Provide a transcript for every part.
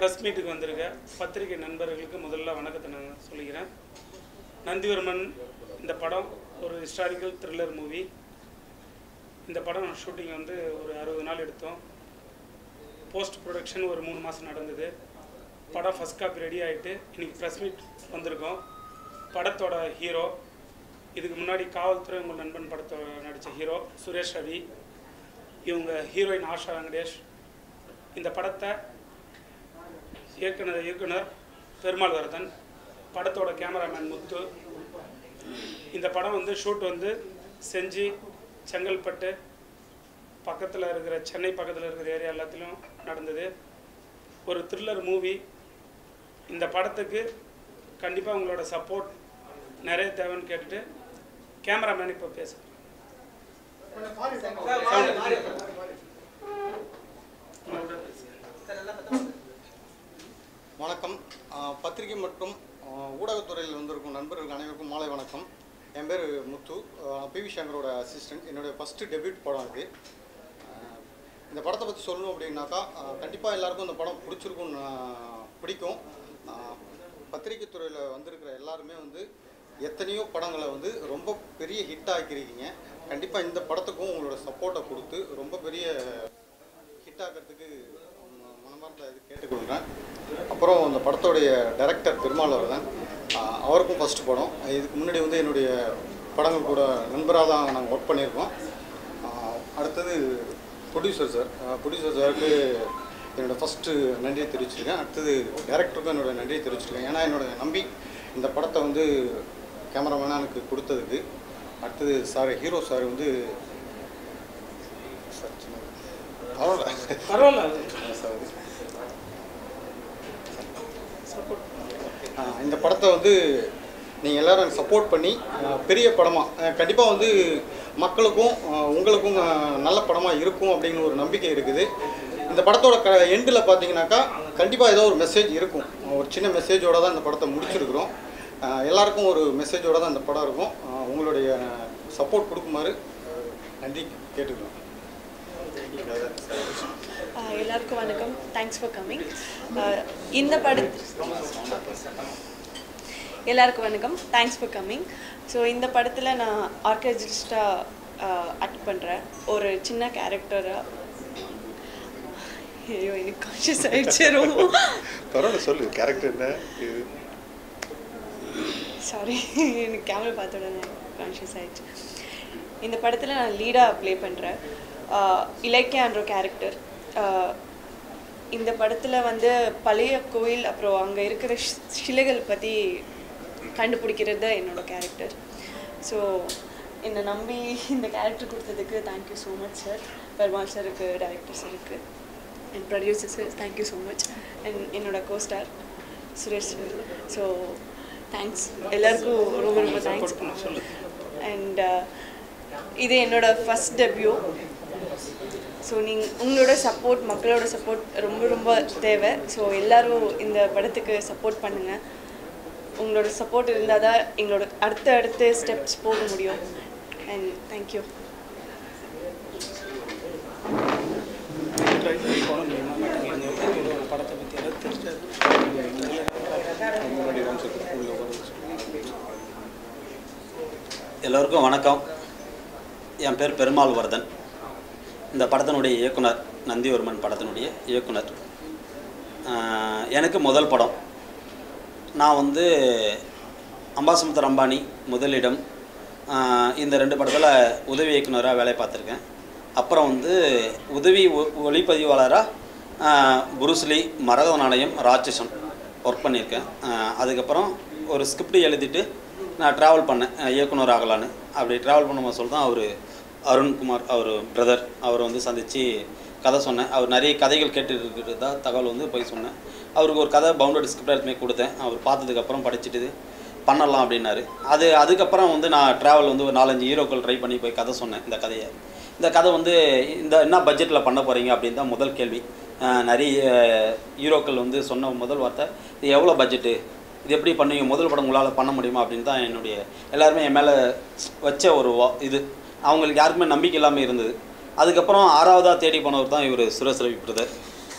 Press மீட்டுக்கு வந்திருக்க பத்திரிகை நண்பர்களுக்கு முதல்ல வணக்கத்தை நான் சொல்லிக்கிறேன் நந்திவர்மன் இந்த படம் ஒரு ஹிஸ்டாரிக்கல் த்ரில்லர் மூவி இந்த படம் ஷூட்டிங் வந்து ஒரு அறுபது நாள் எடுத்தோம் போஸ்ட் ப்ரொடக்ஷன் ஒரு மூணு மாதம் நடந்தது படம் ஃபஸ்ட் காப்பி ரெடி ஆகிட்டு இன்னைக்கு ப்ரெஸ் மீட் வந்திருக்கோம் படத்தோட ஹீரோ இதுக்கு முன்னாடி காவல்துறை உங்கள் நண்பன் படத்தோட நடித்த ஹீரோ சுரேஷ் ரவி இவங்க ஹீரோயின் ஆஷா வெங்கடேஷ் இந்த படத்தை இயக்குனர் இயக்குனர் பெருமாள் வரதன் படத்தோட கேமராமேன் முத்து இந்த படம் வந்து ஷூட் வந்து செஞ்சு செங்கல்பட்டு பக்கத்தில் இருக்கிற சென்னை பக்கத்தில் இருக்கிற ஏரியா எல்லாத்துலேயும் நடந்தது ஒரு த்ரில்லர் மூவி இந்த படத்துக்கு கண்டிப்பாக உங்களோட சப்போர்ட் நிறைய தேவைன்னு கேட்டுட்டு கேமராமேன் இப்போ பேச வணக்கம் ஆஹ் பத்திரிகை மற்றும் ஆஹ் ஊடகத்துறையில் வந்திருக்கும் நண்பர்கள் அனைவருக்கும் மாலை வணக்கம் என் பேர் முத்து பிவி சங்கரோட அசிஸ்டன்ட் என்னுடைய ஃபஸ்ட்டு டெபியூட் படம் இது ஆஹ் இந்த படத்தை பற்றி சொல்லணும் அப்படின்னாக்கா கண்டிப்பாக எல்லாருக்கும் இந்த படம் பிடிச்சிருக்கும் பிடிக்கும் ஆஹ் பத்திரிகை துறையில் வந்திருக்கிற எல்லாருமே வந்து எத்தனையோ படங்களை வந்து ரொம்ப பெரிய ஹிட் ஆக்கியிருக்கீங்க கண்டிப்பாக இந்த படத்துக்கும் உங்களோட சப்போர்ட்டை கொடுத்து ரொம்ப பெரிய ஹிட் ஆக்கிறதுக்கு ம- மனமார்ந்த இது கேட்டுக்கொள்கிறேன் அப்புறம் அந்த படத்தோடைய டைரக்டர் பெருமாள் அவர்தான் ஆஹ் அவருக்கும் ஃபஸ்ட்டு படம் இதுக்கு முன்னாடி வந்து என்னுடைய படங்கள் கூட நண்பராக தான் நாங்கள் ஒர்க் பண்ணியிருக்கோம் ஆஹ் அடுத்தது ப்ரொடியூசர் சார் ப்ரொடியூசர் சாருக்கு என்னோடய ஃபஸ்ட்டு நன்றியை தெரிவிச்சிருக்கேன் அடுத்தது டேரக்டருக்கும் என்னோட நன்றியை தெரிவிச்சிருக்கேன் ஏன்னா என்னோட நம்பி இந்த படத்தை வந்து கேமராமேனாக எனக்கு கொடுத்ததுக்கு அடுத்தது சார் ஹீரோ சார் வந்து சார் சின்ன- பரவாயில்ல பரவாயில்ல ஆஹ் இந்த படத்தை வந்து நீங்கள் எல்லாரும் எனக்கு சப்போர்ட் பண்ணி ஆஹ் பெரிய படமாக கண்டிப்பாக வந்து மக்களுக்கும் ஆஹ் உங்களுக்கும் ஆஹ் நல்ல படமாக இருக்கும் அப்படின்னு ஒரு நம்பிக்கை இருக்குது இந்த படத்தோட க எண்டில் பார்த்தீங்கன்னாக்கா கண்டிப்பாக ஏதோ ஒரு மெசேஜ் இருக்கும் ஒரு சின்ன மெசேஜோட தான் இந்த படத்தை முடிச்சிருக்கிறோம் ஆஹ் எல்லாருக்கும் ஒரு மெசேஜோட தான் இந்த படம் இருக்கும் ஆஹ் உங்களுடைய சப்போர்ட் கொடுக்குமாறு ஆஹ் நன்றி கேட்டுக்கிறோம் ஆஹ் எல்லாருக்கும் வணக்கம் தேங்க்ஸ் ஃபார் கம்மிங் இந்த பட எல்லாருக்கும் வணக்கம் தேங்க்ஸ் ஃபார் கம்மிங் ஸோ இந்த படத்தில் நான் ஆர்கெஸ்ட்ரிஸ்டாக ஆக்ட் பண்ணுறேன் ஒரு சின்ன கேரக்டராக ஐயோ எனக்கு கான்ஷியஸ் ஆயிடுச்சு ரொம்ப பரவாயில்ல சொல்லு கேரக்டர் என்ன இது சாரி எனக்கு கேமரா பார்த்த உடனே கான்ஷியஸ் ஆயிடுச்சு இந்த படத்தில் நான் லீடாக ப்ளே பண்ணுறேன் இலக்கியான்ற கேரக்டர் இந்த படத்தில் வந்து பழைய கோயில் அப்புறம் அங்கே இருக்கிற ஷி- சிலைகள் பற்றி கண்டுபிடிக்கிறது தான் என்னோட கேரக்டர் ஸோ என்னை நம்பி இந்த கேரக்டர் கொடுத்ததுக்கு thank you so much sir Perumal சாருக்கு டைரக்டர் சாருக்கு and producer sir thank you so much and என்னோட costar Suresh sir so thanks எல்லாருக்கும் ரொம்ப ரொம்ப தேங்க்ஸ் அண்ட் இது என்னோட ஃபஸ்ட் டெபியூ ஸோ நீங்கள் உங்களோட சப்போர்ட் மக்களோட சப்போர்ட் ரொம்ப ரொம்ப தேவை ஸோ எல்லாரும் இந்த படத்துக்கு சப்போர்ட் பண்ணுங்கள் உங்களோட சப்போர்ட் இருந்தால் தான் எங்களோட அடுத்த அடுத்த ஸ்டெப்ஸ் போக முடியும் அண்ட் தேங்க்யூ படம் மூலியமா காட்டுங்க எங்களோட படத்தை பற்றி எல்லாம் தெரிஞ்சது முன்னாடி தான் சொல்லு உள்ள உட்கார எல்லோருக்கும் வணக்கம் என் பேர் பெருமாள் வர்தன் இந்த படத்தினுடைய இயக்குனர் நந்திவர்மன் படத்தினுடைய இயக்குனர் ஆஹ் எனக்கு முதல் படம் நான் வந்து அம்பாசமுத்தர் அம்பானி முதலிடம் ஆஹ் இந்த ரெண்டு படத்தில் உதவி இயக்குனராக வேலை பார்த்துருக்கேன் அப்புறம் வந்து உதவி ஒ- ஒளிப்பதிவாளராக புருஸ்லி மரத நாணயம் ராட்சசன் ஒர்க் பண்ணியிருக்கேன் ஆஹ் அதுக்கப்புறம் ஒரு ஸ்கிரிப்ட் எழுதிட்டு நான் ட்ராவல் பண்ணேன் அஹ் இயக்குனர் ஆகலான்னு அப்படி ட்ராவல் பண்ணும்போது சொல்லிட்டு தான் அவர் அருண்குமார் அவர் பிரதர் அவர் வந்து சந்தித்து கதை சொன்னேன் அவர் நிறைய கதைகள் கேட்டு இருக்கிறதா தகவல் வந்து போய் சொன்னேன் அவருக்கு ஒரு கதை பவுண்டட் ஸ்கிரிப்ட் எடுத்துமே கொடுத்தேன் அவர் பார்த்ததுக்கப்புறம் படிச்சுட்டு பண்ணலாம் அப்படின்னாரு அது அதுக்கப்புறம் வந்து நான் ட்ராவல் வந்து ஒரு நாலஞ்சு ஹீரோக்கள் ட்ரை பண்ணி போய் கதை சொன்னேன் இந்த கதையை இந்த கதை வந்து இந்த என்ன பட்ஜெட்டில் பண்ண போகிறீங்க அப்படின்னு தான் முதல் கேள்வி அஹ் நிறைய ஹீரோக்கள் வந்து சொன்ன முதல் வார்த்தை இது எவ்வளோ பட்ஜெட்டு இது எப்படி பண்ணுவீங்க முதல் படம் உங்களால் பண்ண முடியுமா அப்படின்னு தான் என்னுடைய எல்லாருமே என் மேலே வச்ச ஒரு வா- இது அவங்களுக்கு யாருக்குமே நம்பிக்கை இல்லாமல் இருந்தது அதுக்கப்புறம் ஆறாவதாக தேடி போனவர் தான் இவர் சுரேஷ் ரவி பிரதர்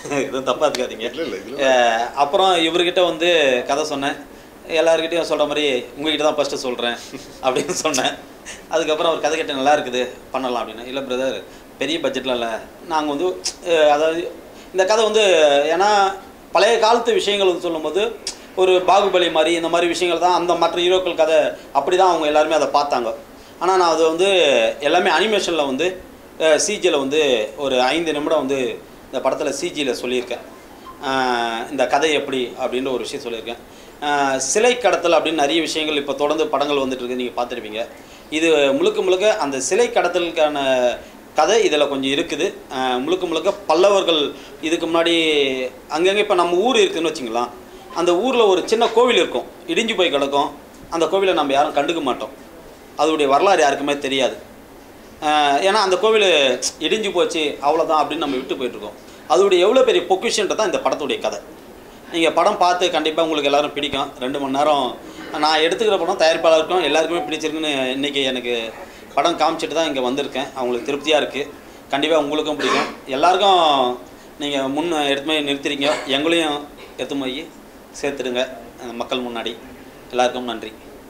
எதுவும் தப்பாக இருக்காதீங்க இல்ல, இல்ல, இதுல- அஹ் அப்புறம் இவர்கிட்ட வந்து கதை சொன்னேன் எல்லாருக்கிட்டையும் சொல்கிற மாதிரி உங்ககிட்ட தான் ஃபஸ்ட்டு சொல்கிறேன் அப்படின்னு சொன்னேன் அதுக்கப்புறம் அவர் கதை கேட்ட நல்லா இருக்குது பண்ணலாம் அப்படின்னு இல்லை பிரதர் பெரிய பட்ஜெட்டில் இல்லை நாங்கள் வந்து அஹ் அதாவது இந்த கதை வந்து ஏன்னா பழைய காலத்து விஷயங்கள் வந்து சொல்லும்போது ஒரு பாகுபலி மாதிரி இந்த மாதிரி விஷயங்கள் தான் அந்த மற்ற ஹீரோக்கள் கதை அப்படி தான் அவங்க எல்லாருமே அதை பார்த்தாங்க ஆனால் நான் அது வந்து எல்லாமே அனிமேஷனில் வந்து சிஜியில் வந்து ஒரு ஐந்து நிமிடம் வந்து இந்த படத்தில் சிஜியில் சொல்லியிருக்கேன் அஹ் இந்த கதை எப்படி அப்படின்ற ஒரு விஷயம் சொல்லியிருக்கேன் அஹ் சிலை கடத்தல் அப்படின்னு நிறைய விஷயங்கள் இப்போ தொடர்ந்து படங்கள் வந்துட்டு இருக்கு நீங்கள் பார்த்துருப்பீங்க இது முழுக்க முழுக்க அந்த சிலை கடத்தலுக்கான கதை இதில் கொஞ்சம் இருக்குது அஹ் முழுக்க முழுக்க பல்லவர்கள் இதுக்கு முன்னாடி அங்கங்கே இப்போ நம்ம ஊர் இருக்குதுன்னு வச்சுங்களேன் அந்த ஊரில் ஒரு சின்ன கோவில் இருக்கும் இடிஞ்சு போய் கிடக்கும் அந்த கோவிலை நம்ம யாரும் கண்டுக்க மாட்டோம் அதோடைய வரலாறு யாருக்குமே தெரியாது ஆஹ் ஏன்னா அந்த கோவில் இடிஞ்சு போச்சு அவ்வளோதான் அப்படின்னு நம்ம விட்டு போயிட்டுருக்கோம் அதோடைய எவ்வளோ பெரிய பொக்கிஷன்றது தான் இந்த படத்துடைய கதை நீங்கள் படம் பார்த்து கண்டிப்பாக உங்களுக்கு எல்லாரும் பிடிக்கும் ரெண்டு மணி நேரம் நான் எடுத்துக்கிற படம் தயாரிப்பாளருக்கும் எல்லாருக்குமே பிடிச்சிருக்குன்னு இன்றைக்கி எனக்கு படம் காமிச்சிட்டு தான் இங்கே வந்திருக்கேன் அவங்களுக்கு திருப்தியாக இருக்குது கண்டிப்பாக உங்களுக்கும் பிடிக்கும் எல்லாருக்கும் நீங்கள் முன் எடுத்து போய் நிறுத்துறீங்க எங்களையும் எடுத்து போய் சேர்த்துடுங்க அஹ் மக்கள் முன்னாடி எல்லாருக்கும் நன்றி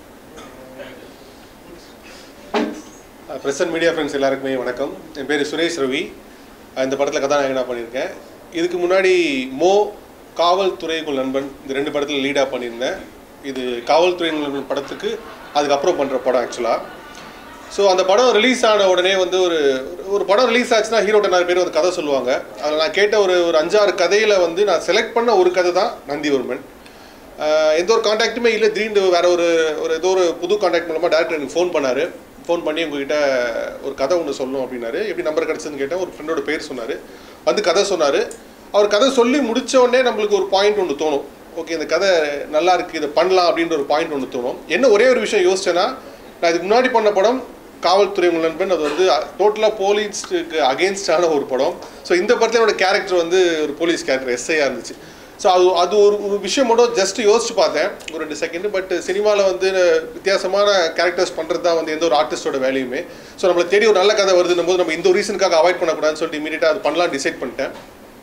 ப்ரெசன்ட் மீடியா ஃப்ரெண்ட்ஸ் எல்லாருக்குமே வணக்கம் என் பேர் சுரேஷ் ரவி அஹ் இந்த படத்தில் கதாநாயகனாக பண்ணியிருக்கேன் இதுக்கு முன்னாடி மோ காவல்துறைக்குள் நண்பன் இந்த ரெண்டு படத்தில் லீடாக பண்ணியிருந்தேன் இது காவல்துறை நண்பன் படத்துக்கு அதுக்கப்புறம் பண்ணுற படம் ஆக்சுவலாக ஸோ அந்த படம் ரிலீஸ் ஆன உடனே வந்து ஒரு ஒரு படம் ரிலீஸ் ஆச்சுன்னா ஹீரோட்ட நிறைய பேர் வந்து கதை சொல்லுவாங்க அதில் நான் கேட்ட ஒரு ஒரு அஞ்சாறு கதையில் வந்து நான் செலக்ட் பண்ண ஒரு கதை தான் நந்திவர்மன் ஆஹ் எந்த ஒரு காண்டாக்ட்டுமே இல்லை திடீர்னு வேற ஒரு ஒரு ஏதோ ஒரு புது காண்டாக்ட் மூலமாக டேரக்டர் எனக்கு ஃபோன் பண்ணார் ஃபோன் பண்ணி உங்ககிட்ட ஒரு கதை ஒன்று சொல்லணும் அப்படின்னாரு எப்படி நம்பர் கிடச்சதுன்னு கேட்டேன் ஒரு ஃப்ரெண்டோட பேர் சொன்னார் வந்து கதை சொன்னார் அவர் கதை சொல்லி முடிச்ச உடனே நம்மளுக்கு ஒரு பாயிண்ட் ஒன்று தோணும் ஓகே இந்த கதை நல்லா இருக்குது இதை பண்ணலாம் அப்படின்ற ஒரு பாயிண்ட் ஒன்று தோணும் என்ன ஒரே ஒரு விஷயம் யோசிச்சேன்னா நான் இதுக்கு முன்னாடி பண்ண படம் காவல்துறை உங்கள் நண்பன் அது வந்து டோட்டலாக போலீஸ்க்கு அகேன்ஸ்டான ஒரு படம் ஸோ இந்த படத்தில் என்னோட கேரக்டர் வந்து ஒரு போலீஸ் கேரக்டர் எஸ்ஐயாக இருந்துச்சு ஸோ அது அது ஒரு ஒரு விஷயம் மட்டும் ஜஸ்ட் யோசிச்சு பார்த்தேன் ஒரு ரெண்டு செகண்ட் பட் சினிமாவில் வந்து வித்தியாசமான கேரக்டர்ஸ் பண்ணுறது தான் வந்து எந்த ஒரு ஆர்டிஸ்டோட வேலையுமே ஸோ நம்மளை தேடி ஒரு நல்ல கதை வருதுன்னும் போது நம்ம இந்த ஒரு ரீசனுக்காக அவாய்ட் பண்ணக்கூடாதுன்னு சொல்லிட்டு இமீடியட்டாக அது பண்ணலாம் டிசைட் பண்ணிட்டேன்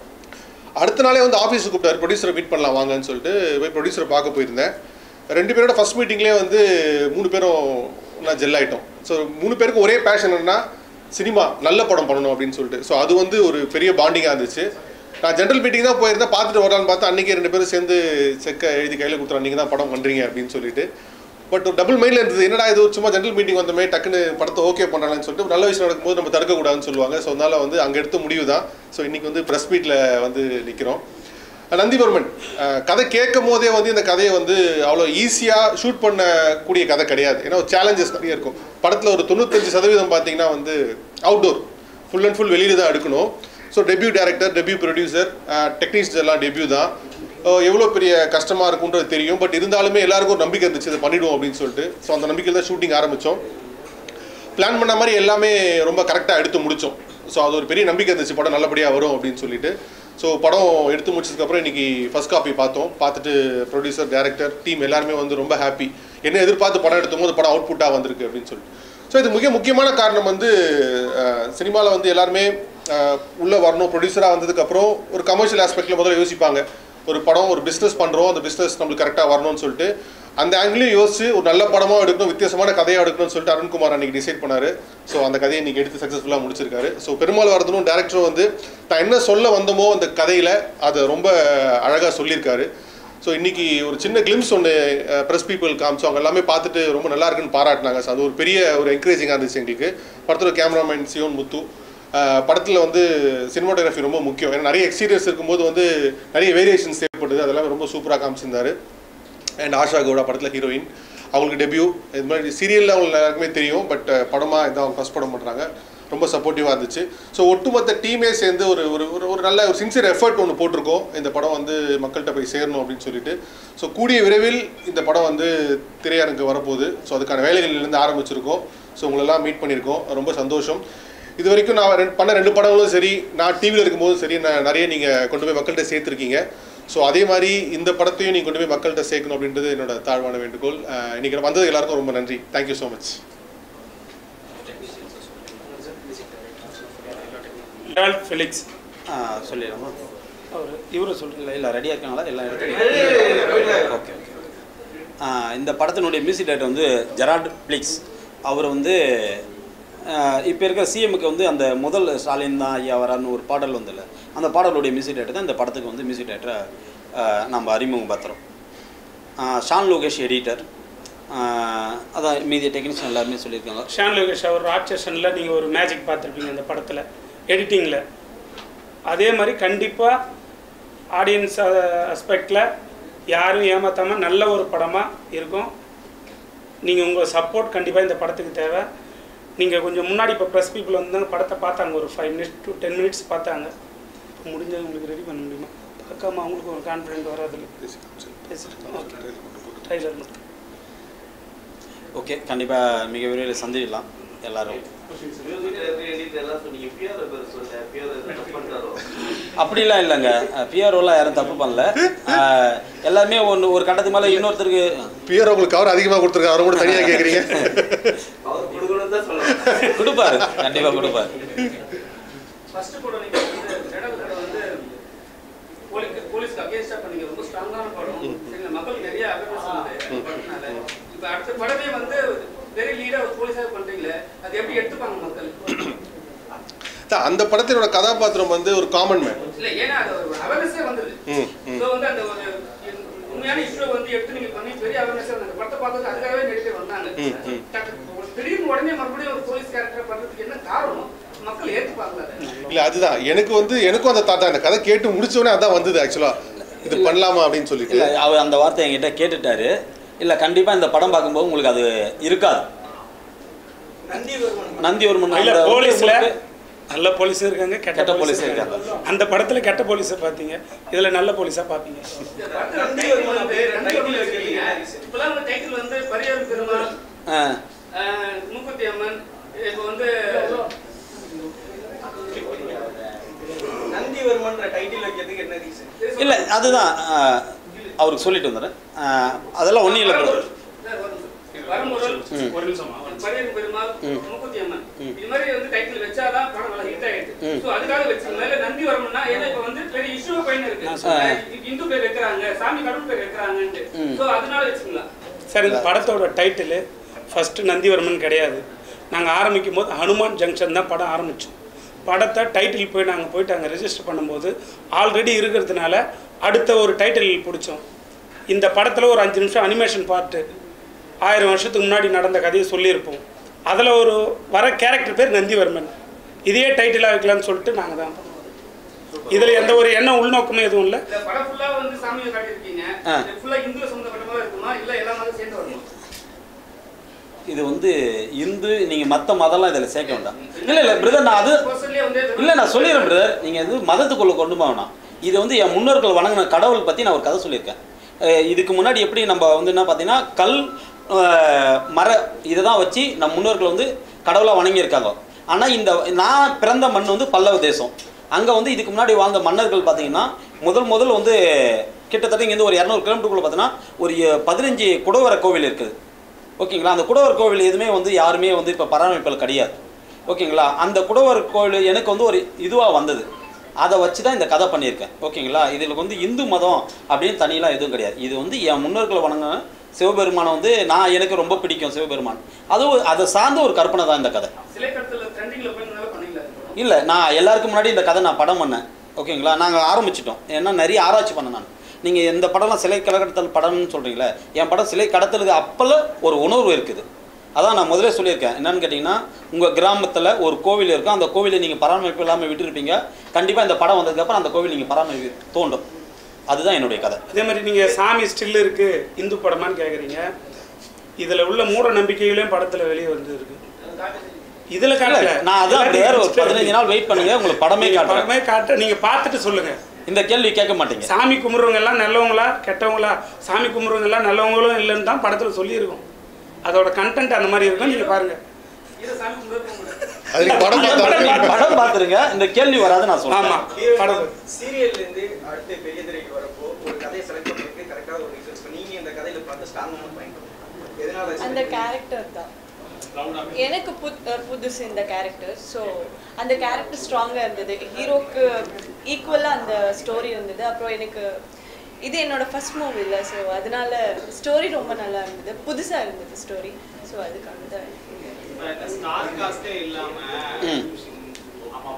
அடுத்த நாளே வந்து ஆஃபீஸுக்கு கூப்பிட்டாரு ப்ரொடியூசரை மீட் பண்ணலாம் வாங்கன்னு சொல்லிட்டு போய் ப்ரொடியூசரை பார்க்க போயிருந்தேன் ரெண்டு பேரோட ஃபர்ஸ்ட் மீட்டிங்லேயே வந்து மூணு பேரும் நான் ஜெல் ஆயிட்டோம் ஸோ மூணு பேருக்கு ஒரே பேஷன் என்னன்னா சினிமா நல்ல படம் பண்ணணும் அப்படின்னு சொல்லிட்டு ஸோ அது வந்து ஒரு பெரிய பாண்டிங்காக இருந்துச்சு நான் ஜென்ரல் மீட்டிங் தான் போயிருந்தேன் பார்த்துட்டு வரலான்னு பார்த்தா அன்றைக்கே ரெண்டு பேரும் சேர்ந்து செக்கை எழுதி கையில் கொடுத்துறோம் நீங்கள் தான் படம் பண்ணுறீங்க அப்படின்னு சொல்லிட்டு பட் டபுள் மைண்டில் இருந்தது என்னடா இது சும்மா ஜென்ரல் மீட்டிங் வந்தமே டக்குன்னு படத்தை ஓகே பண்ணுறாங்கன்னு சொல்லிட்டு ஒரு நல்ல விஷயம் நடக்கும்போது நம்ம தடுக்கக்கூடாதுன்னு சொல்லுவாங்க ஸோ அதனால வந்து அங்கே எடுத்த முடிவு தான் ஸோ இன்றைக்கி வந்து ப்ரெஸ் மீட்டில் வந்து நிற்கிறோம் நந்திவர்மன் அஹ், கதை கேட்கும் போதே வந்து இந்த கதையை வந்து அவ்வளோ ஈஸியாக ஷூட் பண்ணக்கூடிய கதை கிடையாது ஏன்னா சேலஞ்சஸ் நிறைய இருக்கும் படத்தில் ஒரு தொண்ணூத்தஞ்சு சதவீதம் பார்த்தீங்கன்னா வந்து அவுட்டோர் ஃபுல் அண்ட் ஃபுல் வெளியில் தான் எடுக்கணும் so debut director debut producer technicians எல்லாம் டெபியூ தான் எவ்வளோ பெரிய கஷ்டமாக இருக்குன்றது தெரியும் பட் இருந்தாலுமே எல்லாருக்கும் ஒரு நம்பிக்கை இருந்துச்சு இதை பண்ணிடுவோம் அப்படின்னு சொல்லிட்டு ஸோ அந்த நம்பிக்கையில் தான் ஷூட்டிங் ஆரம்பித்தோம் பிளான் பண்ண மாதிரி எல்லாமே ரொம்ப கரெக்டாக எடுத்து முடித்தோம் ஸோ அது ஒரு பெரிய நம்பிக்கை இருந்துச்சு படம் நல்லபடியாக வரும் அப்படின்னு சொல்லிட்டு ஸோ படம் எடுத்து முடிச்சதுக்கப்புறம் இன்னைக்கு ஃபர்ஸ்ட் காப்பி பார்த்தோம் பார்த்துட்டு ப்ரொடியூசர் டேரக்டர் டீம் எல்லாருமே வந்து ரொம்ப ஹாப்பி என்ன எதிர்பார்த்து படம் எடுத்தும் போது படம் அவுட்புட்டாக வந்திருக்கு அப்படின்னு சொல்லிட்டு ஸோ இது மிக முக்கியமான காரணம் வந்து சினிமாவில் வந்து எல்லாருமே உள்ளே வரணும் ப்ரொடியூசராக வந்ததுக்கப்புறம் ஒரு கமர்ஷியல் ஆஸ்பெக்டில் முதல்ல யோசிப்பாங்க ஒரு படம் ஒரு பிஸ்னஸ் பண்ணுறோம் அந்த பிஸ்னஸ் நம்மளுக்கு கரெக்டாக வரணும்னு சொல்லிட்டு அந்த ஆங்கிலையும் யோசிச்சு ஒரு நல்ல படமாக எடுக்கணும் வித்தியாசமான கதையாக எடுக்கணும்னு சொல்லிட்டு அருண்குமார் அன்னைக்கு டிசைட் பண்ணாரு ஸோ அந்த கதையை இன்னைக்கு எடுத்து சக்ஸஸ்ஃபுல்லாக முடிச்சிருக்காரு ஸோ பெருமாள் வரதனும் டேரக்டரும் வந்து தான் என்ன சொல்ல வந்தோமோ அந்த கதையில் அதை ரொம்ப அழகாக சொல்லியிருக்காரு ஸோ இன்னைக்கு ஒரு சின்ன கிளிம்ஸ் ஒன்று ப்ரெஸ் பீப்புள் காமிச்சோம் அவங்க எல்லாமே பார்த்துட்டு ரொம்ப நல்லா இருக்குன்னு பாராட்டினாங்க ஸோ அது ஒரு பெரிய ஒரு என்கரேஜிங்காக இருந்துச்சு எங்களுக்கு படத்தோட கேமராமேன் சியோன் முத்து படத்தில் வந்து சினிமாட்டோகிராஃபி ரொம்ப முக்கியம் ஏன்னா நிறைய எக்ஸ்பீரியன்ஸ் இருக்கும்போது வந்து நிறைய வேரியேஷன்ஸ் தேவைப்படுது அதெல்லாம் ரொம்ப சூப்பராக காமிச்சிருந்தாரு அண்ட் ஆஷா கவுடா படத்தில் ஹீரோயின் அவங்களுக்கு டெபியூ இது மாதிரி சீரியலில் அவங்களுக்கு எல்லாருக்குமே தெரியும் பட் படமாக இதான் அவங்க ஃபஸ்ட் படம் பண்ணுறாங்க ரொம்ப சப்போர்ட்டிவாக இருந்துச்சு ஸோ ஒட்டுமொத்த டீமே சேர்ந்து ஒரு ஒரு ஒரு ஒரு நல்ல ஒரு சின்சியர் எஃபர்ட் ஒன்று போட்டிருக்கோம் இந்த படம் வந்து மக்கள்கிட்ட போய் சேரணும் அப்படின்னு சொல்லிட்டு ஸோ கூடிய விரைவில் இந்த படம் வந்து திரையரங்கு வரப்போகுது ஸோ அதுக்கான வேலைகள்லேருந்து ஆரம்பிச்சிருக்கோம் ஸோ உங்களெல்லாம் மீட் பண்ணியிருக்கோம் ரொம்ப சந்தோஷம் இது வரைக்கும் நான் ரெண்டு பண்ண ரெண்டு படங்களும் சரி நான் டிவியில் இருக்கும்போதும் சரி நான் நிறைய நீங்கள் கொண்டு போய் மக்கள்கிட்ட சேர்த்துருக்கீங்க ஸோ அதே மாதிரி இந்த படத்தையும் நீங்கள் கொண்டு போய் மக்கள்கிட்ட சேர்க்கணும் அப்படின்றது என்னோட தாழ்வான வேண்டுகோள் அஹ் இன்னைக்கு வந்தது எல்லாருக்கும் ரொம்ப நன்றி தேங்க்யூ ஸோ மச் லேவல் ஃபெலிக்ஸ் சொல்லிடலாமா அவர் இவரை சொல்கிறீங்க இல்லை இல்லை ரெடியாக இருக்காங்களா எல்லாம் எடுத்து ஓகே ஓகே இந்த படத்தினுடைய மியூசிக் டைரக்டர் வந்து ஜெரால்ட் பிளிக்ஸ் அவர் வந்து இப்போ இருக்கிற சிஎம்க்கு வந்து அந்த முதல் ஸ்டாலின் தான் ஐயா வரான்னு ஒரு பாடல் வந்துல்ல அந்த பாடலுடைய மியூசிக் டைரக்டர் தான் இந்த படத்துக்கு வந்து மியூசிக் டைரக்டரை நம்ம அறிமுகப்படுத்துகிறோம் ஷான் லோகேஷ் எடிட்டர் அதான் மீதிய டெக்னீஷியன் எல்லாருமே சொல்லியிருக்காங்க ஷான் லோகேஷ் அவர் ராட்சசனில் நீங்கள் ஒரு மேஜிக் பார்த்துருப்பீங்க அந்த படத்தில் எடிட்டிங்கில் அதே மாதிரி கண்டிப்பாக ஆடியன்ஸ் அஸ்பெக்டில் யாரும் ஏமாத்தாமல் நல்ல ஒரு படமாக இருக்கும் நீங்கள் உங்கள் சப்போர்ட் கண்டிப்பாக இந்த படத்துக்கு தேவை நீங்கள் கொஞ்சம் முன்னாடி இப்போ ப்ரெஸ் பீப்புள் வந்து அந்த படத்தை பார்த்தாங்க ஒரு five minutes to ten minutes பார்த்தாங்க முடிஞ்சது உங்களுக்கு ரெடி பண்ண முடியுமா பார்க்காம அவங்களுக்கு ஒரு கான்ஃபிடென்ட் வராதுல்ல பேசிட்டு ஓகே ட்ரைலர் மட்டும் ஓகே கண்டிப்பாக மிக விரைவில் சந்திக்கலாம் எல்லாரும் அப்படிலாம் இல்லைங்க பிஆர்ஓலாம் யாரும் தப்பு பண்ணல அஹ், எல்லாமே ஒன்று ஒரு கட்டத்துக்கு மேலே இன்னொருத்தருக்கு பியர் உங்களுக்கு கவர் அதிகமாக கொடுத்துருக்காரு அவரை கூட தனியாக கேட்குறீங்க கொடுப்பாரு கண்டிப்பாக கொடுப்பாரு ஃபர்ஸ்ட் படம் நீங்க வந்து ரெண்டாவது படம் வந்து போலீஸ் போலீஸ்க்கு அகேன்ஸ்டா பண்ணீங்க ரொம்ப ஸ்ட்ராங்கான படம் சரிங்களா மக்களுக்கு நிறைய அவேர்னஸ் வந்து படத்தினால இப்போ அடுத்த படமே வந்து வெரி லீடா ஒரு போலீஸாக பண்றீங்களே அது எப்படி எடுத்துப்பாங்க மக்கள் அதான், அந்த படத்தினோட கதாபாத்திரம் வந்து ஒரு காமன் மேன் இல்ல ஏன்னா அது ஒரு அவேர்னஸே வந்தது ம், ம். ஸோ வந்து அந்த ஒரு உண்மையான இஷ்யூ வந்து எடுத்து நீங்க பண்ணி பெரிய அவேர்னஸ் அந்த படத்தை பார்த்து அதுக்காகவே நிறைய பேர் வந்தாங்க ம், ம். டக்கு- ஒரு திடீர்னு உடனே மறுபடியும் ஒரு போலீஸ் கேரக்டர் பண்றதுக்கு என்ன காரணம் மக்கள் ஏற்றுப்பாங்களா அதை இல்லை அதுதான் எனக்கு வந்து எனக்கும் அந்த தாத்தா அந்த கதை கேட்டு முடிச்சோடனே அதான் வந்தது ஆக்சுவலாக இது பண்ணலாமா அப்படின்னு சொல்லிட்டு இல்லை அவர் அந்த வார்த்தை என்கிட்ட கேட்டுட்டாரு இல்லை கண்டிப்பாக இந்த படம் பார்க்கும்போது உங்களுக்கு அது இருக்காது நந்திவர்மன் இல்ல அந்த போலீஸ்ல உங்களுக்கு- நல்ல போலீஸும் இருக்காங்க கெட்ட கெட்ட போலீஸ் போலீஸும் இருக்காங்க அந்த படத்துல கெட்ட போலீஸை பாத்தீங்க இதுல நல்ல போலீஸா பாப்பீங்க இப்பெல்லாம் வந்து டைட்டில் வந்து பரியார் பெருமாள் ஆ மூக்குத்தி அம்மன் இப்போ வந்து நந்திவர்மன்ற டைட்டில் வைக்கிறதுக்கு என்ன ரீசன் இல்லை அதுதான் ஆ, அவருக்கு சொல்லிட்டு வந்துடுறேன் ஆ, அதெல்லாம் ஒன்றும் இல்லை bro. வரமுறல் ம். ஒரு நிமிஷம் பரியார் பெருமாள் ம். மூக்குத்தி அம்மன் ம். இது மாதிரி வந்து டைட்டில் வச்சாதான் படம் நல்லா ஹிட் ஆயிடுது ம். ஸோ அதுக்காக வச்சுங்க மேல நந்தி வரணும்னா ஏன்னா இப்போ வந்து பெரிய இஷ்யூ போயின்னு இருக்கு ஆ. இந்து பேர் வைக்கிறாங்க சாமி கடவுள் பேர் வைக்கிறாங்கன்ட்டு ம். ஸோ அதனால வச்சுக்கலாம் சார் இந்த படத்தோட டைட்டிலு ஃபர்ஸ்ட் நந்திவர்மன் கிடையாது நாங்கள் ஆரம்பிக்கும் போது ஹனுமான் ஜங்ஷன் தான் படம் ஆரம்பித்தோம் படத்தை டைட்டில் போய் நாங்கள் போயிட்டு அங்கே ரெஜிஸ்டர் பண்ணும்போது ஆல்ரெடி இருக்கிறதுனால அடுத்த ஒரு டைட்டில் பிடிச்சோம் இந்த படத்தில் ஒரு அஞ்சு நிமிஷம் அனிமேஷன் பார்ட்டு ஆயிரம் வருஷத்துக்கு முன்னாடி நடந்த கதையை சொல்லியிருப்போம் அதில் ஒரு வர கேரக்டர் பேர் நந்திவர்மன் இதையே டைட்டிலாக வைக்கலாம்னு சொல்லிட்டு நாங்கள் தான் இதில் எந்த ஒரு எண்ணம் உள்நோக்கமும் எதுவும் இல்லை இந்த படம் ஃபுல்லா வந்து சாமியை காட்டியிருக்கீங்க ஆ. ஃபுல்லா இந்துல சம்பந்தப்பட்டமா இருக்குமா இல்ல எல்லா மதம் சேர்ந்து வருமா இது வந்து இந்து நீங்கள் மற்ற மதம்லாம் இதில் சேர்க்க வேண்டாம் இல்லை இல்லை பிரதர் நான் அது பர்சன்ட்லயே வந்து இல்லை நான் சொல்லிடுறேன் பிரதர் நீங்கள் இது மதத்துக்குள்ளே கொண்டு போக வேணாம் இது வந்து என் முன்னோர்கள் வணங்கின கடவுள் பற்றி நான் ஒரு கதை சொல்லியிருக்கேன் அஹ் இதுக்கு முன்னாடி எப்படி நம்ம வந்து என்ன பார்த்தீங்கன்னா கல் அஹ், மர இதை தான் வச்சு நம்ம முன்னோர்கள் வந்து கடவுளாக வணங்கியிருக்காங்க ஆனால் இந்த நான் பிறந்த மண் வந்து பல்லவ தேசம் அங்கே வந்து இதுக்கு முன்னாடி வாழ்ந்த மன்னர்கள் பார்த்தீங்கன்னா முதல் முதல் வந்து கிட்டத்தட்ட இங்கேருந்து ஒரு இரநூறு கிலோமீட்டருக்குள்ள பார்த்தீங்கன்னா ஒரு பதினஞ்சு குடவர கோவில் இருக்குது ஓகேங்களா அந்த குடவர் கோவில் எதுவுமே வந்து யாருமே வந்து இப்போ பராமரிப்பில் கிடையாது ஓகேங்களா அந்த குடவர் கோவில் எனக்கு வந்து ஒரு இதுவாக வந்தது அதை வச்சு தான் இந்த கதை பண்ணியிருக்கேன் ஓகேங்களா இதில் வந்து இந்து மதம் அப்படின்னு தனியெல்லாம் எதுவும் கிடையாது இது வந்து என் முன்னோர்களை வணங்க சிவபெருமானை வந்து நான் எனக்கு ரொம்ப பிடிக்கும் சிவபெருமான் அதுவும் அதை சார்ந்த ஒரு கற்பனை தான் இந்த கதை சிலை கடத்தல ட்ரெண்டிங்ல போய் நல்லா பண்ணீங்களா இந்த படம்? இல்லை நான் எல்லாருக்கும் முன்னாடி இந்த கதை நான் படம் பண்ணேன் ஓகேங்களா நாங்கள் ஆரம்பிச்சிட்டோம் ஏன்னா நிறைய ஆராய்ச்சி பண்ணேன் நான் நீங்கள் இந்த படம்லாம் சிலை கடத்தல் படம்னு சொல்கிறீங்களே என் படம் சிலை கடத்தலுக்கு அப்போல்லாம் ஒரு உணர்வு இருக்குது அதான் நான் முதல்ல சொல்லியிருக்கேன் என்னன்னு கேட்டிங்கன்னா உங்கள் கிராமத்தில் ஒரு கோவில் இருக்கும் அந்த கோவிலை நீங்கள் பராமரிப்பு இல்லாமல் விட்டுருப்பீங்க கண்டிப்பாக இந்த படம் வந்ததுக்கப்புறம் அந்த கோவில் நீங்கள் பராமரிப்பு தோண்டும் அதுதான் என்னுடைய கதை அதே மாதிரி நீங்கள் சாமி ஸ்டில் இருக்கு இந்து படமான்னு கேட்குறீங்க இதில் உள்ள மூட நம்பிக்கைகளையும் படத்தில் வெளியே வந்து இருக்கு இதில் காட்டல நான் அதான் வேற ஒரு பதினஞ்சு நாள் வெயிட் பண்ணுங்க உங்களுக்கு படமே நீங்க காட்டுறேன் படமே காட்ட நீங்கள் பார்த்துட்டு சொல்லுங்க இந்த கேள்வி கேட்க மாட்டீங்க சாமி கும்பிட்றவங்க எல்லாம் நல்லவங்களா கெட்டவங்களா சாமி கும்பிட்றவங்க எல்லாம் நல்லவங்களும் இல்லைன்னு தான் படத்தில் சொல்லியிருக்கோம் அதோட கண்டென்ட் அந்த மாதிரி இருக்கும் நீங்கள் பாருங்க இதை சாமி கும்பிட போக முடியாது அது நீங்க படம் பார்த்தா படம் பார்த்துருங்க இந்த கேள்வி வராது நான் சொல்றேன் ஆமாம் படம் சீரியல்ல இருந்து அடுத்து பெரிய திரைக்கு வரப்போ ஒரு கதையை செலக்ட் பண்ணிருக்கு கரெக்டாக ஒரு ரீசன்ஸ் நீங்க இந்த கதையில பார்த்து ஸ்ட்ராங்கான பாயிண்ட் எதனால அந்த கேரக்டர் தான் எனக்கு புத் அஹ் புதுசு இந்த கேரக்டர் ஸோ அந்த கேரக்டர் ஸ்ட்ராங்காக இருந்தது ஹீரோக்கு ஈக்குவலாக அந்த ஸ்டோரி இருந்தது அப்புறம் எனக்கு இது என்னோட ஃபர்ஸ்ட் மூவி இல்லை ஸோ அதனால ஸ்டோரி ரொம்ப நல்லா இருந்தது புதுசாக இருந்தது ஸ்டோரி ஸோ அதுக்காக தான் ஸ்டார் காஸ்டே இல்லாம ம். ஆமா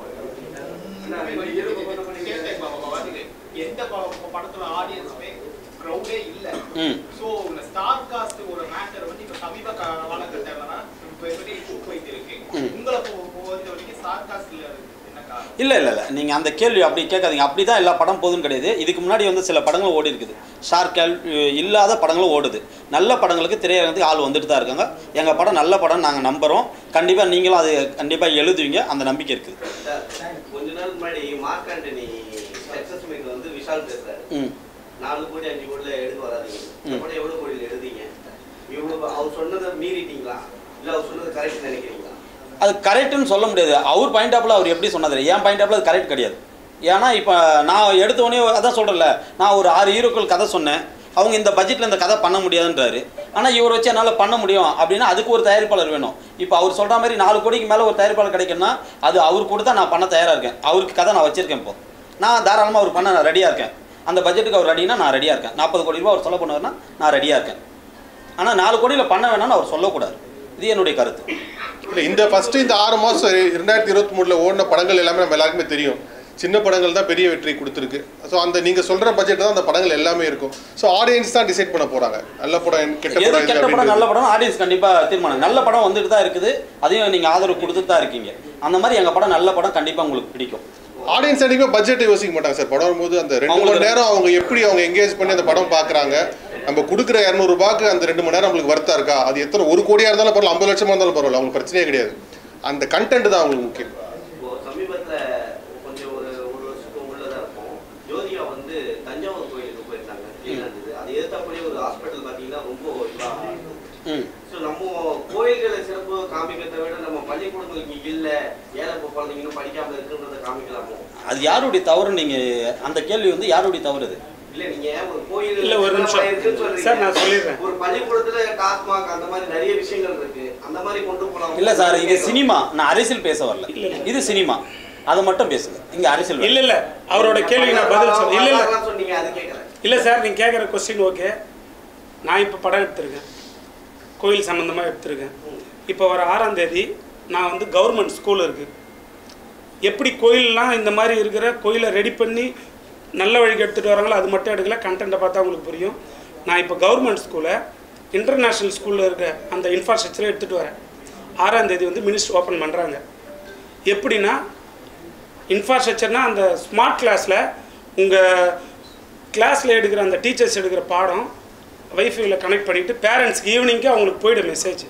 நான் கேட்டேன் பாப்பா, பாத்துக்கு. எந்த ப- படத்துல ஆடியன்ஸுமே க்ரௌடே இல்ல ம் சோ இந்த ஸ்டார் காஸ்ட் ஒரு மேட்டர் வந்து இப்ப சமீப கா- காலகட்டங்களா இப்ப எப்படி போயிட்டு இருக்கு ம். உங்களை பொ- பொறுத்த வரைக்கும் ஸ்டார் காஸ்ட்ல என்ன காரணம் இல்லை இல்லை இல்லை நீங்கள் அந்த கேள்வி அப்படி கேட்காதீங்க அப்படி தான் எல்லா படம் போதும் கிடையாது இதுக்கு முன்னாடி வந்து சில படங்கள் ஓடி இருக்குது ஷார்க் கேள் இல்லாத படங்களும் ஓடுது நல்ல படங்களுக்கு திரையரங்கத்துக்கு ஆள் வந்துட்டு தான் இருக்காங்க எங்கள் படம் நல்ல படம் நாங்கள் நம்புகிறோம் கண்டிப்பாக நீங்களும் அது கண்டிப்பாக எழுதுவீங்க அந்த நம்பிக்கை இருக்குது கொஞ்ச நாள் முன்னாடி மார்க் ஆண்டனி சக்சஸ் மீட் வந்து விஷால் பேசுறாரு ம் நாலு கோடி அஞ்சு கோடியில எடுக்க வராதீங்க இந்த ம். படம் எவ்வளவு கோடியில எழுதிங்க இவ்வளவு அவர் சொன்னதை மீறிட்டீங்களா இல்ல அவர் சொன்னது கரெக்ட் நினைக்கிறீங்களா அது கரெக்டுன்னு சொல்ல முடியாது அவர் பாயிண்ட் ஆஃப்ல அவர் எப்படி சொன்னது என் பாயிண்ட் ஆஃப்ல அது கரெக்ட் கிடையாது ஏன்னா இப்போ நான் எடுத்த உடனே அதான் சொல்கிறேன்ல நான் ஒரு ஆறு ஹீரோக்கள் கதை சொன்னேன் அவங்க இந்த பட்ஜெட்டில் இந்த கதை பண்ண முடியாதுன்றாரு ஆனால் இவர் வச்சு என்னால் பண்ண முடியும் அப்படின்னா அதுக்கு ஒரு தயாரிப்பாளர் வேணும் இப்போ அவர் சொல்கிற மாதிரி நாலு கோடிக்கு மேலே ஒரு தயாரிப்பாளர் கிடைக்குன்னா அது அவர் கொடுத்தா நான் பண்ண தயாராக இருக்கேன் அவருக்கு கதை நான் வச்சிருக்கேன் இப்போ நான் தாராளமாக அவர் பண்ண நான் ரெடியாக இருக்கேன் அந்த பட்ஜெட்டுக்கு அவர் ரெடினா நான் ரெடியாக இருக்கேன் நாற்பது கோடி ரூபா அவர் சொல்ல பண்ணுவார்னா நான் ரெடியாக இருக்கேன் ஆனால் நாலு கோடியில் பண்ண வேணாம்னு அவர் சொல்லக்கூடாது இது என்னுடைய கருத்து இல்லை இந்த ஃபர்ஸ்ட் இந்த ஆறு மாதம் ரெண்டாயிரத்தி இருபத்தி மூணில் ஓடின படங்கள் எல்லாமே நம்ம எல்லாருக்குமே தெரியும் சின்ன படங்கள் தான் பெரிய வெற்றி கொடுத்துருக்கு ஸோ அந்த நீங்கள் சொல்கிற பட்ஜெட் தான் அந்த படங்கள் எல்லாமே இருக்கும் ஸோ ஆடியன்ஸ் தான் டிசைட் பண்ண போகிறாங்க நல்ல படம் கெட்ட எது படம் இது கெட்ட படம் அப்படின்றது. நல்ல படம் ஆடியன்ஸ் கண்டிப்பாக தீர்மானம் நல்ல படம் வந்துட்டு தான் இருக்குது அதையும் நீங்கள் ஆதரவு கொடுத்துட்டு தான் இருக்கீங்க அந்த மாதிரி எங்கள் படம் நல்ல படம் கண்டிப்பாக உங்களுக்கு பிடிக்கும் ஆடியன்ஸ் அன்றைக்குமே பட்ஜெட் யோசிக்க மாட்டாங்க சார் படம் வரும்போது அந்த ரெண்டு மணி அவங்களுக்கு- நேரம் அவங்க எப்படி அவங்க எங்கேஜ் பண்ணி அந்த படம் பார்க்குறாங்க நம்ம கொடுக்குற இரநூறுபாக்கு அந்த ரெண்டு மணி நேரம் நம்மளுக்கு வர்த்தா இருக்கா அது எத்தனை ஒரு கோடியாக இருந்தாலும் பரவாயில்ல ஐம்பது லட்சமாக இருந்தாலும் பரவாயில்ல அவங்களுக்கு பிரச்சனையே கிடையாது அந்த கண்டென்ட் தான் அவங்களுக்கு முக்கியம் இப்போ சமீபத்துல கொஞ்சம் ஒரு ஒரு வருஷத்துக்கு உள்ளதா இருக்கும் ஜோதிகா வந்து தஞ்சாவூர் கோயிலுக்கு போயிருந்தாங்க clean ஆ இருந்தது அது எதிர்த்தாப்புலயே ஒரு ஹாஸ்பிட்டல் பாத்தீங்கன்னா ரொம்ப இதா ம் ஸோ நம்ம கோயில்களை சிறப்பு காமிக்கிறதை விட நம்ம பள்ளிக்கூடங்கள் இங்க இல்ல ஏழை குழந்தைங்க இன்னும் படிக்காம இருக்குன்றத காமிக்கலாமோ அது யாருடைய தவறு நீங்கள் அந்த கேள்வி வந்து யாருடைய தவறு இது இல்ல நீங்க ஒரு கோயில் இல்ல, ஒரு நிமிஷம். இருக்குன்னு சொல்றீங்க. சார், நான் சொல்லிடுறேன். ஒரு பள்ளிக்கூடத்துல டாஸ்மாக் அந்த மாதிரி நிறைய விஷயங்கள் இருக்கு அந்த மாதிரி கொண்டு போலாம் இல்லை சார் இது சினிமா நான் அரசியல் பேச வரல இல்ல, இல்ல. இது சினிமா அதை மட்டும் பேசுங்க இங்கே அரசியல் இல்ல இல்ல அவரோட கேள்விக்கு நான் பதில் சொல்ல இல்ல இல்ல அதெல்லாம் சொன்னீங்க அது கேட்கறேன் இல்லை சார் நீங்கள் கேட்குற கொஸ்டின் ஓகே நான் இப்போ படம் எடுத்திருக்கேன் கோயில் சம்மந்தமாக எடுத்திருக்கேன் இப்போ வர ஆறாம் தேதி நான் வந்து கவர்மெண்ட் ஸ்கூல் இருக்குது எப்படி கோயிலெலாம் இந்த மாதிரி இருக்கிற கோயிலை ரெடி பண்ணி நல்ல வழிக்கு எடுத்துகிட்டு வராங்களோ அது மட்டும் எடுக்கல கண்டென்ட்டை பார்த்தா உங்களுக்கு புரியும் நான் இப்போ கவர்மெண்ட் ஸ்கூலை இன்டர்நேஷ்னல் ஸ்கூலில் இருக்க அந்த இன்ஃப்ராஸ்ட்ரக்சரை எடுத்துகிட்டு வரேன் ஆறாம் தேதி வந்து மினிஸ்டர் ஓப்பன் பண்ணுறாங்க எப்படின்னா இன்ஃப்ராஸ்ட்ரக்சர்னால் அந்த ஸ்மார்ட் கிளாஸில் உங்கள் கிளாஸில் எடுக்கிற அந்த டீச்சர்ஸ் எடுக்கிற பாடம் வைஃபைல கனெக்ட் பண்ணிவிட்டு பேரண்ட்ஸ்க்கு ஈவினிங்க்கு அவங்களுக்கு போயிடும் மெசேஜ்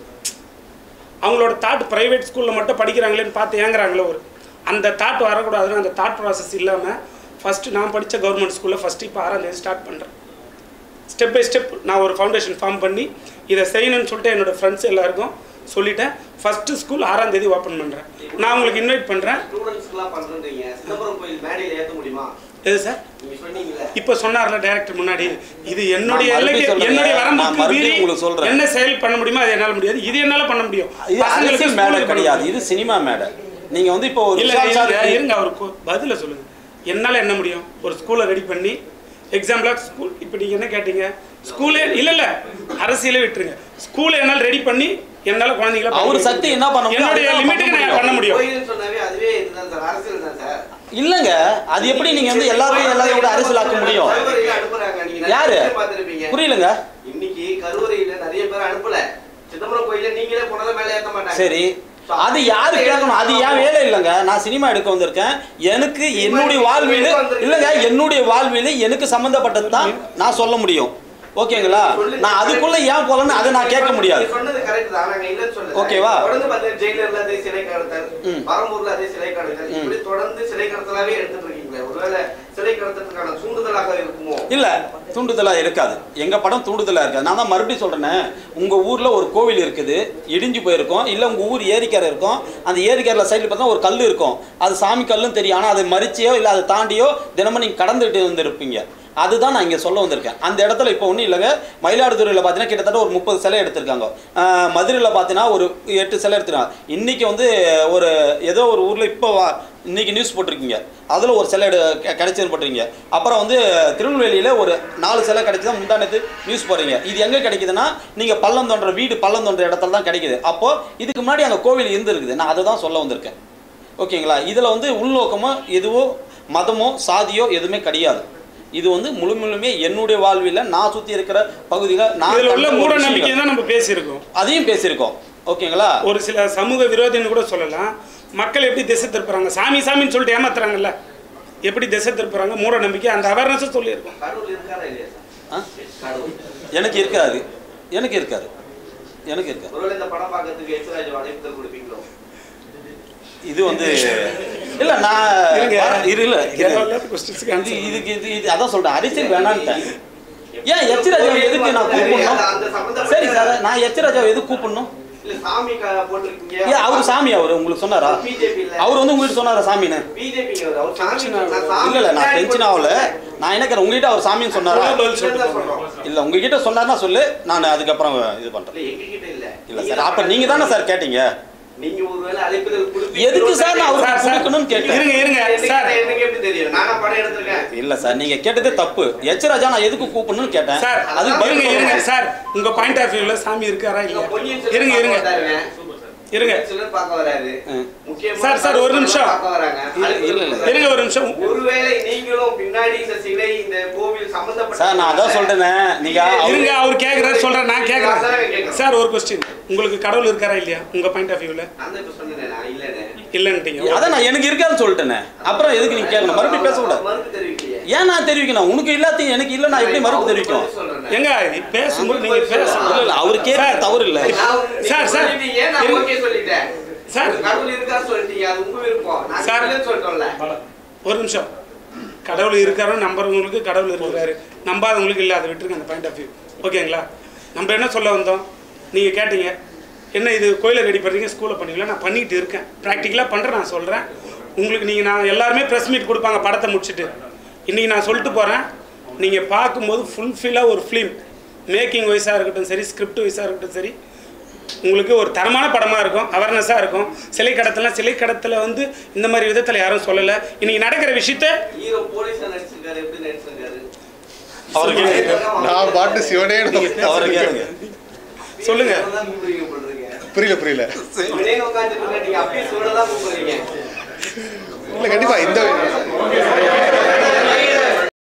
அவங்களோட தாட் ப்ரைவேட் ஸ்கூலில் மட்டும் படிக்கிறாங்களேன்னு பார்த்து ஏங்குறாங்களே ஒரு அந்த தாட் வரக்கூடாதுன்னு அந்த தாட் ப்ராசஸ் இல்லாமல் ஃபஸ்ட்டு நான் படித்த கவர்மெண்ட் ஸ்கூலில் ஃபஸ்ட்டு இப்போ ஆறாம் தேதி ஸ்டார்ட் பண்ணுறேன் ஸ்டெப் பை ஸ்டெப் நான் ஒரு ஃபவுண்டேஷன் ஃபார்ம் பண்ணி இதை செய்யணும்னு சொல்லிட்டு என்னோடய ஃப்ரெண்ட்ஸ் எல்லாருக்கும் சொல்லிட்டேன் ஃபஸ்ட்டு ஸ்கூல் ஆறாம் தேதி ஓப்பன் பண்ணுறேன் நான் உங்களுக்கு இன்வைட் பண்ணுறேன் ஸ்டூடெண்ட்ஸ்க்குலாம் பண்றீங்க சிதம்பரம் கோயில் மேடையில ஏத்த முடியுமா எது சார் நீங்க சொன்னீங்கல்ல இப்போ சொன்னார்ல டைரக்டர் முன்னாடி இது என்னுடைய நான் மறுபடியும் எல்லைக்கு சொல்றேன். என்னுடைய நான் வரம்புக்கு மறுபடியும் மீறி உங்களுக்கு சொல்றேன். என்ன செயல் பண்ண முடியுமோ அது என்னால முடியாது இது என்னால பண்ண முடியும் இது பசங்களுக்கு அரசியல் மேடை ஸ்கூலுக்கு கிடையாது பண்ண இது சினிமா மேடை நீங்க வந்து இப்போ ஒரு இல்ல விஷால் சார் இருங்க, இருங்க அவருக்கு பதில சொல்லுங்க என்னால என்ன முடியும் ஒரு ஸ்கூலை ரெடி பண்ணி எக்ஸாம்பிளா ஸ்கூல் இப்போ நீங்க என்ன கேட்டீங்க ஸ்கூலே இல்ல இல்ல அரசியலே விட்டுருங்க ஸ்கூலை என்னால் ரெடி பண்ணி என்னால குழந்தைகளை பண்ண அவர் முடியும். சக்தி என்ன பண்ண முடியும்? என்னுடைய அதுதான் லிமிட்டுக்கு பண்ண நான் பண்ண முடியும் கோயில்னு சொன்னாவே அதுவே இதுதான் சார் அரசியல் தான் சார் இல்லங்க அது எப்படி நீங்க வந்து எல்லாத்தையும் எல்லாத்தையும் கூட அரசியலாக்க முடியும் கருவறையில அனுப்புறாங்க நீங்க நிறைய யாரு பேர் பார்த்திருப்பீங்க புரியலங்க இன்னைக்கு கருவறையில நிறைய பேர் அனுப்பல சிதம்பரம் கோயில நீங்களே போனாலும் மேல ஏத்த மாட்டாங்க சரி அது யாரு கேட்கணும் அது ஏன் வேலை இல்லைங்க நான் சினிமா எடுக்க வந்திருக்கேன் எனக்கு என்னுடைய வாழ்வியல் இல்லைங்க என்னுடைய வாழ்வியல் எனக்கு சம்மந்தப்பட்டது தான் நான் சொல்ல முடியும் ஓகேங்களா நான் அதுக்குள்ள ஏன் போலன்னு அதை நான் கேட்க முடியாது நீங்க சொன்னது கரெக்ட் தான் நாங்க இல்லன்னு சொல்லல ஓகேவா? தொடர்ந்து பார்த்தீங்கன்னா ஜெயிலர்ல அதே சிலை கடத்தல் ம். பரம்பூர்ல அதே சிலை கடத்தல் ம். இப்படி தொடர்ந்து சிலை கடத்தலாவே எடுத்துட்டு இருக்கீங்களே ஒருவேளை சிலை கடத்தலுக்கான தூண்டுதலாக இருக்குமோ இல்ல தூண்டுதலா இருக்காது எங்க படம் தூண்டுதலா இருக்காது நான் தான் மறுபடியும் சொல்றேனே உங்க ஊர்ல ஒரு கோவில் இருக்குது இடிஞ்சு போயிருக்கும் இல்ல உங்க ஊர் ஏரிக்கரை இருக்கும் அந்த ஏரிக்கரையில சைடுல பார்த்தா ஒரு கல் இருக்கும் அது சாமி கல்லுன்னு தெரியும் ஆனா அதை மறிச்சியோ இல்ல அதை தாண்டியோ தினமும் நீங்க கடந்துட்டு வந்திருப்பீங்க அதுதான் நான் இங்கே சொல்ல வந்திருக்கேன் அந்த இடத்துல இப்போ ஒன்றும் இல்லைங்க மயிலாடுதுறையில் பார்த்தீங்கன்னா கிட்டத்தட்ட ஒரு முப்பது சிலை எடுத்திருக்காங்க ஆஹ் மதுரையில் பார்த்தீங்கன்னா ஒரு எட்டு சிலை எடுத்துருக்காங்க இன்றைக்கி வந்து ஒரு ஏதோ ஒரு ஊரில் இப்போ வா- இன்னைக்கு நியூஸ் போட்டிருக்கீங்க அதில் ஒரு சிலை எடு கெ- கிடைச்சதுன்னு போட்டிருக்கீங்க அப்புறம் வந்து திருநெல்வேலியில் ஒரு நாலு சிலை கிடைச்சதா முந்தானத்து நியூஸ் போடுறீங்க இது எங்கே கிடைக்குதுன்னா நீங்கள் பள்ளம் தோன்ற வீடு பள்ளம் தோன்ற இடத்துல தான் கிடைக்குது அப்போது இதுக்கு முன்னாடி அங்கே கோவில் இருந்திருக்குது நான் அதை தான் சொல்ல வந்திருக்கேன் ஓகேங்களா இதில் வந்து உள்நோக்கமோ எதுவோ மதமோ சாதியோ எதுவுமே கிடையாது இது வந்து முழு முழுமே என்னுடைய வாழ்வில் நான் சுற்றி இருக்கிற பகுதியில் நான் இதுல உள்ள கண்ட ஒரு மூட விஷயங்கள். நம்பிக்கை தான் நம்ம பேசியிருக்கோம் அதையும் பேசியிருக்கோம் ஓகேங்களா ஒரு சில சமூக விரோதின்னு கூட சொல்லலாம் மக்கள் எப்படி திசை திருப்புறாங்க சாமி சாமின்னு சொல்லிட்டு ஏமாத்துறாங்கல்ல எப்படி திசை திருப்புறாங்க மூட நம்பிக்கை அந்த அவேர்னஸை சொல்லியிருக்கோம் கடவுள் இருக்காரா இல்லையா ஆ? சார் கடவுள் எனக்கு இருக்காது எனக்கு இருக்காது எனக்கு இருக்காது ஒருவேளை இந்த படம் பார்க்கறதுக்கு எக்ஸ்ராஜ் அழைப்புதல் கொடுப்பீங்களோ இது வந்து இல்ல நான் இருங்க. வர- இரு இல்ல இரு. தேவையில்லாத questions-க்கு இது answer இதுக்கு இது இது அதான் சொல்றேன் அரசியல் வேணான்ட்டேன் ஏன் எச் ராஜாவை எதுக்கு நான் கூப்பிடணும் சரி சார் நான் எச் ராஜாவை எதுக்கு கூப்பிடணும் இல்ல சாமி க- போட்டிருக்கீங்க ஏன் அவர் சாமி அவர் உங்களுக்கு சொன்னாரா பிஜேபி இல்ல அவர் வந்து உங்ககிட்ட சொன்னாரா சாமின்னு பிஜேபி அவர் சாமி நான் சாமி இல்ல இல்ல நான் டென்ஷன் ஆகல நான் என்ன கேக்குறேன், உங்ககிட்ட அவர் சாமின்னு சொன்னாரா பதில் சொல்லிட்டு தான் சொல்றோம் இல்ல உங்ககிட்ட சொன்னார்னா சொல்லு நான் அதுக்கப்புறம் இது பண்றேன் இல்ல எங்க கிட்ட இல்ல இல்ல சார் அப்ப நீங்க தானே சார் கேட்டீங்க நீங்க ஒருவேளை அழைப்புதல் கொடுப்பீங்க எதுக்கு சார் நான் சார், அவருக்கு சார். கொடுக்கணும்னு கேட்டேன் இருங்க இருங்க சார் எனக்கு எப்படி தெரியும் நானா படம் எடுத்திருக்கேன் இல்ல சார் நீங்க கேட்டதே தப்பு எச் ராஜா நான் எதுக்கு கூப்பிடணும்னு கேட்டேன் சார் அது பதில் இருங்க இருங்க சொல்லுங்க. சார் உங்க பாயிண்ட் ஆஃப் வியூல சாமி இருக்காரா நீங்க இல்லையா பொன்னியின் இருங்க செல்வன் இருங்க பார்க்க வந்தாருங்க. இருங்க பொன்னியின் செல்வன் பார்க்க வராரு ம். முக்கியமான சார், சார், ஒரு நிமிஷம். பார்க்க வராங்க இல்ல, இல்ல, இல்ல. இருங்க ஒரு நிமிஷம் ஒருவேளை நீங்களும் பின்னாடி இந்த சிலை இந்த கோவில் சம்பந்தப்பட்ட சார் நான் அதான் சொல்றேனே நீங்க அவரு- இருங்க அவர் கேக்குறாரு சொல்றேன் நான் அதான் கேக்குறேன் கேக்குறேன். சார் ஒரு கொஸ்டின் உங்களுக்கு கடவுள் இருக்காரா இல்லையா உங்க பாயிண்ட் ஆஃப் வியூல நான் தான் இப்ப சொன்னேனே, நான் இல்லைன்னு. இல்லன்ட்டீங்க அதான் நான் எனக்கு இருக்காதுன்னு சொல்லிட்டேனே அப்புறம் எதுக்கு நீங்க கேட்கணும் மறுபடியும் பேசக்கூடாது மறுப்பு தெரிவிக்கலையே. ஏன் நான் தெரிவிக்கணும் உனக்கு இல்லாத்தையும் எனக்கு இல்ல நான் எப்படி மறுப்பு தெரிவிக்கும் பதில் சொல்றேன். எங்க இது பேசும்போது நீங்க பேசணும் இல்ல இல்ல அவர் கேட்க சார். தவறு இல்ல நான் நீங்க சார், சார். சொல்லிட்டீங்க, நான் இருங்க. okay சொல்லிட்டேன். சார். கடவுள் இருக்கா சொல்லிட்டீங்க அது உங்க விருப்பம் நான் சார். இல்லைன்னு சொல்லிட்டோம்ல ஒரு நிமிஷம் கடவுள் இருக்காரோ நம்புறவங்களுக்கு கடவுள் இருக்கிறாரு நம்பாதவங்களுக்கு இல்லை அதை விட்டுருங்க அந்த பாயிண்ட் ஆஃப் வியூ ஓகேங்களா நம்ம என்ன சொல்ல வந்தோம் நீங்கள் கேட்டீங்க என்ன இது கோயிலை ரெடி பண்ணுறீங்க ஸ்கூலில் பண்ணீங்களா நான் பண்ணிட்டு இருக்கேன் ப்ராக்டிக்கலாக பண்ணுறேன் நான் சொல்கிறேன் உங்களுக்கு நீங்கள் நான் எல்லாருமே ப்ரெஸ் மீட் கொடுப்பாங்க படத்தை முடிச்சுட்டு இன்றைக்கி நான் சொல்லிட்டு போகிறேன் நீங்கள் பார்க்கும்போது ஃபுல்ஃபில்லாக ஒரு ஃபிலிம் மேக்கிங் வைஸாக இருக்கட்டும் சரி ஸ்கிரிப்ட் வைஸாக இருக்கட்டும் சரி உங்களுக்கு ஒரு தரமான படமாக இருக்கும் அவேர்னஸாக இருக்கும் சிலை கடத்தலாம் சிலை கடத்தல வந்து இந்த மாதிரி விதத்தில் யாரும் சொல்லலை இன்னைக்கு நடக்கிற விஷயத்த ஹீரோ போலீஸா நடிச்சிருக்காரு எப்படி நடிச்சிருக்காரு அவர் கேளுங்க நான் பாட்டு சிவனே அவர் கேளுங்க சொல்லுங்க. சிவனைதான் கூப்பிடுறீங்க போல இருக்கு. புரியல புரியல சிவனே உட்கார்ந்துட்டு இருக்க, நீங்க அப்படியே சிவனை தான் கூப்பிடுறீங்க இல்ல கண்டிப்பா இந்த